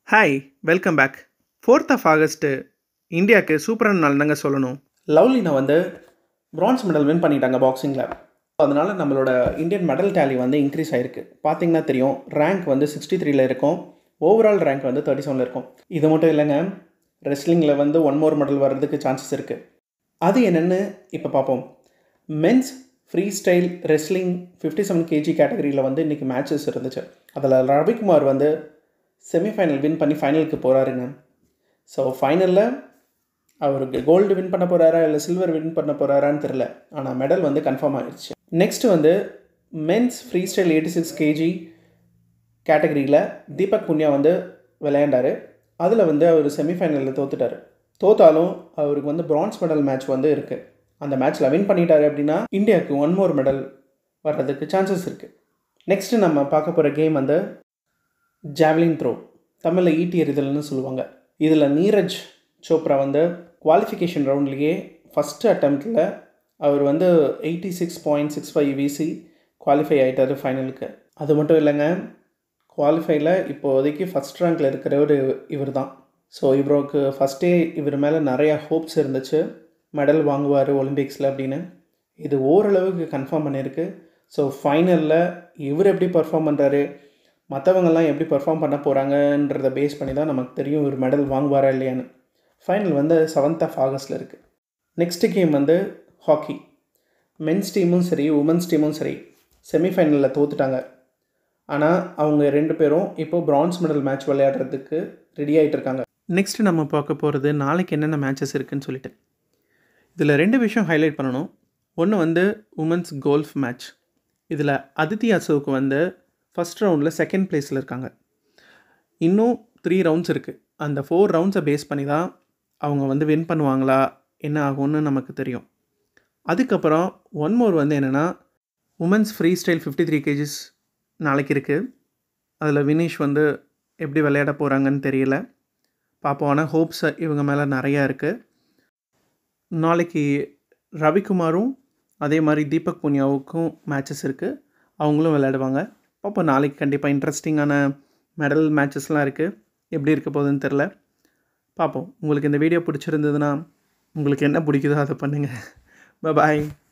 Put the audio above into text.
hi welcome back fourth of August இந்தியாவுக்கு சூப்பரான நாள் தாங்க சொல்லணும் லவ்லினா வந்து பிரான்ஸ் மெடல் வின் பண்ணிட்டாங்க பாக்ஸிங்கில் அதனால் நம்மளோட இந்தியன் மெடல் டேலி வந்து இன்க்ரீஸ் ஆகிருக்கு பார்த்தீங்கன்னா தெரியும் ரேங்க் வந்து சிக்ஸ்டி த்ரீல இருக்கும் ஓவரால் ரேங்க் வந்து தேர்ட்டி செவனில் இருக்கும் இது மட்டும் இல்லைங்க ரெஸ்லிங்கில் வந்து ஒன் மோர் மெடல் வர்றதுக்கு சான்சஸ் இருக்குது அது என்னென்னு இப்போ பார்ப்போம் men's free style wrestling fifty seven KG கேட்டகரியில் வந்து இன்றைக்கி மேட்சஸ் இருந்துச்சு அதில் ரவிக்குமார் வந்து செமிஃபைனல் வின் பண்ணி ஃபைனலுக்கு போகிறாருங்க ஸோ ஃபைனலில் அவருக்கு கோல்டு வின் பண்ண போகிறாரா இல்லை சில்வர் வின் பண்ண போகிறாரான்னு தெரில ஆனால் மெடல் வந்து கன்ஃபார்ம் ஆகிடுச்சு நெக்ஸ்ட்டு வந்து men's free style eighty six KG கேட்டகரியில் தீபக் புன்யா வந்து விளையாண்டார் அதில் வந்து அவர் செமிஃபைனலில் தோத்துட்டார் தோத்தாலும் அவருக்கு வந்து பிரான்ஸ் மெடல் மேட்ச் வந்து இருக்குது அந்த மேட்ச்சில் வின் பண்ணிட்டாரு அப்படின்னா இந்தியாவுக்கு ஒன் மோர் மெடல் வர்றதுக்கு சான்சஸ் இருக்குது நெக்ஸ்ட்டு நம்ம பார்க்க போகிற கேம் வந்து ஜாவ்லின் த்ரோ தமிழில் ஈட்டி எறிதல்னு சொல்லுவாங்க இதில் நீரஜ் சோப்ரா வந்து குவாலிஃபிகேஷன் ரவுண்ட்லேயே ஃபஸ்ட்டு அட்டம்ப்டில் அவர் வந்து eighty six point six five விசி குவாலிஃபை ஆகிட்டார் ஃபைனலுக்கு அது மட்டும் இல்லைங்க குவாலிஃபைல இப்போதைக்கு ஃபஸ்ட் ரேங்க்கில் இருக்கிறவர் இவர் தான் ஸோ இவருக்கு ஃபஸ்ட்டே இவர் மேலே நிறையா ஹோப்ஸ் இருந்துச்சு மெடல் வாங்குவார் ஒலிம்பிக்ஸில் அப்படின்னு இது ஓரளவுக்கு கன்ஃபார்ம் பண்ணியிருக்கு ஸோ ஃபைனலில் இவர் எப்படி பர்ஃபார்ம் பண்ணுறாரு மற்றவங்கெல்லாம் எப்படி பர்ஃபார்ம் பண்ண போகிறாங்கன்றத பேஸ் பண்ணி தான் நமக்கு தெரியும் இவர் மெடல் வாங்குவாரா இல்லையான்னு ஃபைனல் வந்து செவன்த் ஆஃப் ஆகஸ்ட்டில் இருக்குது நெக்ஸ்ட்டு கேம் வந்து ஹாக்கி மென்ஸ் டீமும் சரி உமன்ஸ் டீமும் சரி செமிஃபைனலில் தோத்துட்டாங்க ஆனால் அவங்க ரெண்டு பேரும் இப்போது பிரான்ஸ் மெடல் மேட்ச் விளையாடுறதுக்கு ரெடி ஆகிட்டு இருக்காங்க நெக்ஸ்ட்டு நம்ம பார்க்க போகிறது நாளைக்கு என்னென்ன மேட்சஸ் இருக்குதுன்னு சொல்லிட்டு இதில் ரெண்டு விஷயம் ஹைலைட் பண்ணணும் ஒன்று வந்து உமன்ஸ் கோல்ஃப் மேட்ச் இதில் அதித்தி அசோக் வந்து ஃபஸ்ட் ரவுண்டில் செகண்ட் ப்ளேஸில் இருக்காங்க இன்னும் த்ரீ ரவுண்ட்ஸ் இருக்குது அந்த ஃபோர் ரவுண்ட்ஸை பேஸ் பண்ணி தான் அவங்க வந்து வின் பண்ணுவாங்களா என்ன ஆகும்னு நமக்கு தெரியும் அதுக்கப்புறம் ஒன் மோர் வந்து என்னென்னா women's free style fifty three KGs நாளைக்கு இருக்குது அதில் வினீஷ் வந்து எப்படி விளையாட போகிறாங்கன்னு தெரியல பார்ப்போம் ஆனால் ஹோப்ஸ் இவங்க மேலே நிறையா இருக்குது நாளைக்கு ரவிக்குமாரும் அதே மாதிரி தீபக் புனியாவுக்கும் மேட்சஸ் இருக்குது அவங்களும் விளையாடுவாங்க பார்ப்போம் நாளைக்கு கண்டிப்பாக இன்ட்ரெஸ்டிங்கான மெடல் மேட்சஸ்லாம் இருக்குது எப்படி இருக்க போகுதுன்னு தெரில பார்ப்போம் உங்களுக்கு இந்த வீடியோ பிடிச்சிருந்ததுன்னா உங்களுக்கு என்ன பிடிக்குதோ அதை பண்ணுங்கள் பாய்